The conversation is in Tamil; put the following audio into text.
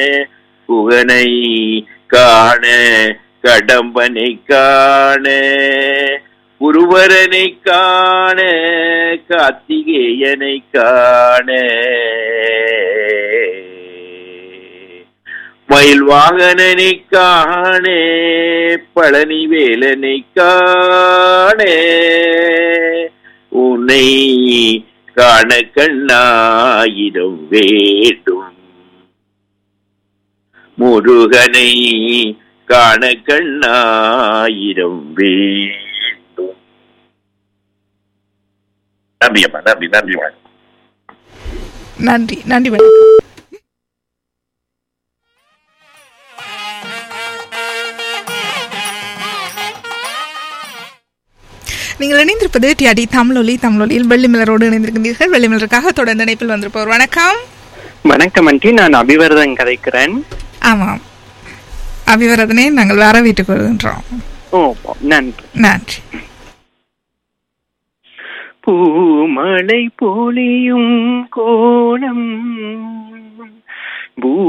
புகனை காண கடம்பனை காண குருவரனை காண கார்த்திகேயனை காண மயில் வாகனனை காண பழனி வேலனை காண உன்னை காண கண்ணாயிரம் வேண்டும் முருகனை காண கண்ணாயிரம் வேண்டும் நன்றி அம்மா நன்றி நன்றி வணக்கம் நன்றி நன்றி வணக்கம் நீங்கள் இணைந்திருப்பது டிஆடி தமிழொலி தமிழொலியில் வெள்ளிமலரோடு இணைந்திருக்கின்றீர்கள் வெள்ளிமலருக்காக தொடர்ந்து இணைப்பில் வந்திருப்பவர் வணக்கம் வணக்கம் ஆண்டி நான் அபிவர்தன் கதைக்கிறேன் ஆமாம் அபிவரதனே நாங்கள் வர வீட்டுக்கு வருகின்றோம் ஓ நன்றி நன்றி பூமழை பொழியும் கோலம் பூ